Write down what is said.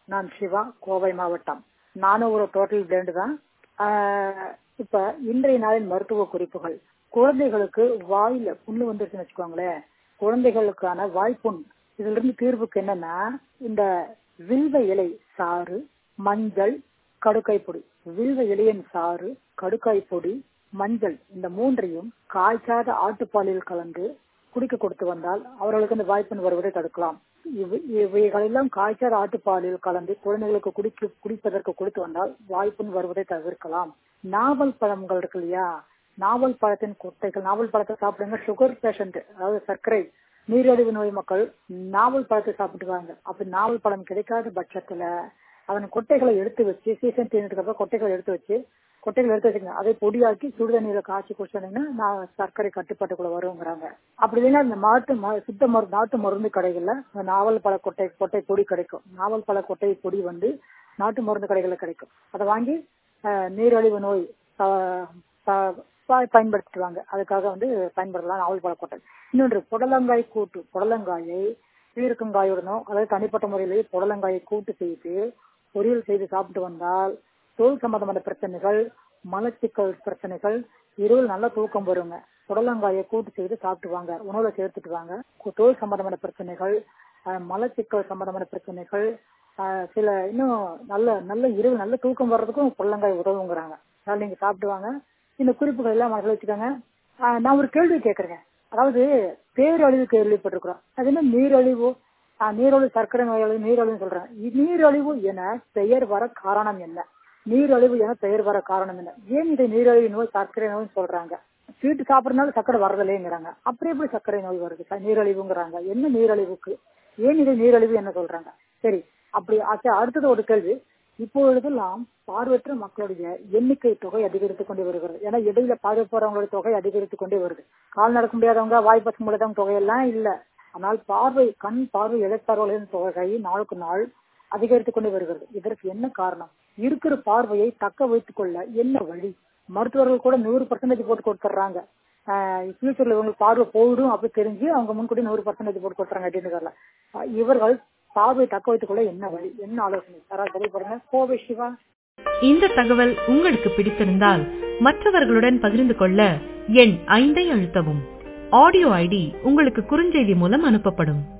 நான் சிவா கோவை மாவட்டம் நானும் ஒரு டோட்டல் பிளேண்டு தான் ஆஹ் இப்ப இன்றைய நாளின் மருத்துவ குறிப்புகள் குழந்தைகளுக்கு வாயில புண்ணு வந்துருச்சுன்னு வச்சுக்கோங்களேன் குழந்தைகளுக்கான வாய்ப்புண் இதுல இருந்து தீர்வுக்கு என்னன்னா இந்த வில்வ இலை சாறு மஞ்சள் கடுக்காய் பொடி வில்வ இலையின் சாறு கடுக்காய் பொடி மஞ்சள் இந்த மூன்றையும் காய்ச்சாத ஆட்டுப்பாலில் கலந்து குடிக்க கொடுத்து வந்தால் அவர்களுக்கு இந்த வாய்ப்புண் வருவதை தடுக்கலாம் இவை- இவைகளெல்லாம் காய்ச்சாத ஆட்டுப்பாலில் கலந்து குழந்தைகளுக்கு குடிக்க குடிப்பதற்கு கொடுத்து வந்தால் வாய்ப்புண் வருவதை தவிர்க்கலாம் நாவல் பழங்கள் இருக்கு இல்லையா நாவல் பழத்தின் கொட்டைகள் நாவல் பழத்தை சாப்பிடுங்க சுகர் பேஷண்ட் அதாவது சர்க்கரை நீரிழிவு நோய் மக்கள் நாவல் பழத்தை சாப்பிட்டுவாங்க அப்படி நாவல் பழம் கிடைக்காத பட்சத்துல அதன் கொட்டைகளை எடுத்து வச்சு சீசன் தீர்ந்ததுக்கு அப்புறம் கொட்டைகளை எடுத்து வச்சு கொட்டைகள் எடுத்து வச்சுக்கோங்க அதை பொடியாக்கி சுடுதண்ணீரை காய்ச்சி குடிச்சோன்னீங்கன்னா நான் சர்க்கரை கட்டுப்பாட்டுக்குள்ள வருங்கிறாங்க அப்படி இல்லைன்னா இந்த மாட்டு ம- சித்த மருந்து நாட்டு மருந்து கடைகள்ல இந்த நாவல் பழ கொட்டை கொட்டை பொடி கிடைக்கும் நாவல் பழ கொட்டை பொடி வந்து நாட்டு மருந்து கடைகள்ல கிடைக்கும் அதை வாங்கி அஹ், நீரிழிவு நோய் அஹ், ப- ப- பயன்படுத்துவாங்க அதுக்காக வந்து பயன்படுத்தலாம் நாவல் பழ கொட்டை இன்னொன்று புடலங்காய் கூட்டு புடலங்காயை பீர்க்கங்காயுடனோ அதாவது தனிப்பட்ட முறையிலேயே புடலங்காயை கூட்டு செய்து பொரியல் செய்து சாப்பிட்டு வந்தால் தோல் சம்பந்தமான பிரச்சனைகள் மலச்சிக்கல் பிரச்சனைகள் இரவில் நல்ல தூக்கம் வருங்க புடலங்காயை கூட்டு செய்து சாப்பிட்டு வாங்க உணவுல சேர்த்துட்டு வாங்க கு- தோல் சம்பந்தமான பிரச்சனைகள் அஹ், மலச்சிக்கல் சம்பந்தமான பிரச்சனைகள் அஹ், சில இன்னும் நல்ல நல்ல இரவு நல்ல தூக்கம் வர்றதுக்கும் புடலங்காய் உதவுங்கிறாங்க அதனால நீங்க சாப்பிட்டு வாங்க இந்த குறிப்புகள் எல்லாம் மனசுல வச்சுக்கோங்க அஹ், நான் ஒரு கேள்வி கேட்கறேங்க அதாவது பேரழிவு கேள்விப்பட்டிருக்கிறோம் அது என்ன நீரழிவு ஆஹ் நீரழிவு சர்க்கரை நோயாளி நீரழிவு சொல்றேன் இ- நீரழிவு என பெயர் வர காரணம் என்ன நீரழிவு என பெயர் வர காரணம் என்ன ஏன் இதை நீரழிவு நோய் சர்க்கரை நோய் சொல்றாங்க ஸ்வீட் சாப்பிடறதுனால சர்க்கரை வரதில்லைங்கிறாங்க அப்புறம் எப்படி சர்க்கரை நோய் வருது ச- நீரழிவுங்கிறாங்க என்ன நீரழிவுக்கு ஏன் இதை நீரழிவு என்ன சொல்றாங்க சரி அப்படி அச்சா, அடுத்தது ஒரு கேள்வி இப்பொழுதெல்லாம் பார்வையற்ற மக்களுடைய எண்ணிக்கை தொகை அதிகரித்துக் கொண்டே வருகிறது ஏன்னா இடையில பார்வை போறவங்களுடைய தொகை அதிகரித்துக் கொண்டே வருது கால் நடக்க முடியாதவங்க வாய் பேச முடியாதவங்க தொகையெல்லாம் இல்ல ஆனால் பார்வை கண் பார்வை இழைப்பார்வர்களின் தொகை நாளுக்கு நாள் அதிகரித்துக் கொண்டே வருகிறது இதற்கு என்ன காரணம் இருக்கிற பார்வையை தக்க வைத்துக் கொள்ள என்ன வழி மருத்துவர்கள் கூட நூறு பர்சன்டேஜ் போட்டு கொடுத்துட்றாங்க ஃபியூச்சர்ல இவங்களுக்கு பார்வை போயிடும் அப்படி தெரிஞ்சு அவங்க முன்கூட்டி நூறு பர்சன்டேஜ் போட்டு கொடுத்துறாங்க அப்படின்னு தெரியல. அஹ் இவர்கள் பார்வை தக்க வைத்துக் கொள்ள என்ன வழி என்ன ஆலோசனை யாராவது தெரிய பாருங்க கோவை சிவா இந்த தகவல் உங்களுக்கு பிடித்திருந்தால் மற்றவர்களுடன் பகிர்ந்து கொள்ள எண் ஐந்தை அழுத்தவும் ஆடியோ ஐடி உங்களுக்கு குறுஞ்செய்தி மூலம் அனுப்பப்படும்